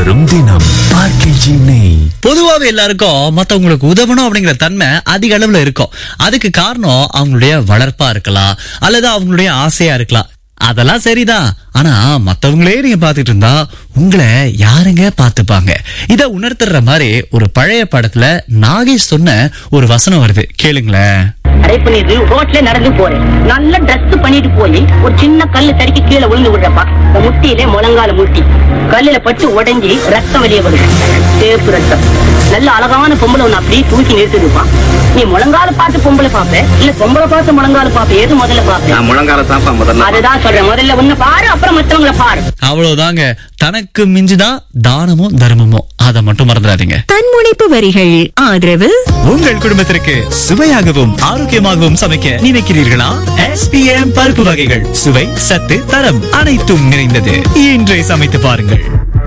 வரும் தினம் ஆர்கேஜி நெய் பொதுவாவே எல்லாருக்கும் மத்தவங்களுக்கு உதவணும் அப்படிங்கிற தன்மை அதிக அளவுல இருக்கும் அதுக்கு காரணம் அவங்களுடைய வளர்ப்பா இருக்கலாம் அல்லது அவங்களுடைய ஆசையா இருக்கலாம் அதெல்லாம் சரிதான் ஆனா மத்தவங்களே நீங்க பாத்துட்டு இருந்தா உங்களை யாருங்க பாத்துப்பாங்க இத உணர்த்துற மாதிரி ஒரு பழைய படத்துல நாகேஷ் சொன்ன ஒரு வசனம் வருது கேளுங்களேன் அடை பண்ணிட்டு ரோட்ல நடந்து போறேன் நல்ல ட்ரெஸ் பண்ணிட்டு போய் ஒரு சின்ன கல்லு தடுக்கி கீழே விழுந்து விடுறப்பா இந்த முட்டியில முழங்கால முட்டி கல்லுல பட்டு உடைஞ்சி ரத்தம் வெளியே வருது சேப்பு ரத்தம் நல்ல அழகான பொம்பளை ஒண்ணு அப்படியே தூக்கி நிறுத்துதுப்பா நீ முழங்கால பார்த்து பொம்பளை பாப்ப இல்ல பொம்பளை பார்த்து முழங்கால பாப்ப எது முதல்ல பாப்ப நான் முழங்கால தான்ப்பா முதல்ல அதுதான் சொல்றேன் முதல்ல உன்னை பாரு அப்புறம் மத்தவங்கள பாரு அவ்வளவுதாங்க தனக்கு மிஞ்சுதான் தானமும் தர்மமும் அதை மட்டும் மறந்துடாதீங்க தன்முனைப்பு வரிகள் ஆதரவு உங்கள் குடும்பத்திற்கு சுவையாகவும் ஆரோக்கியமாகவும் சமைக்க நினைக்கிறீர்களா எஸ்பிஎம் பருப்பு வகைகள் சுவை சத்து தரம் அனைத்தும் நிறைந்தது இன்றை சமைத்து பாருங்கள்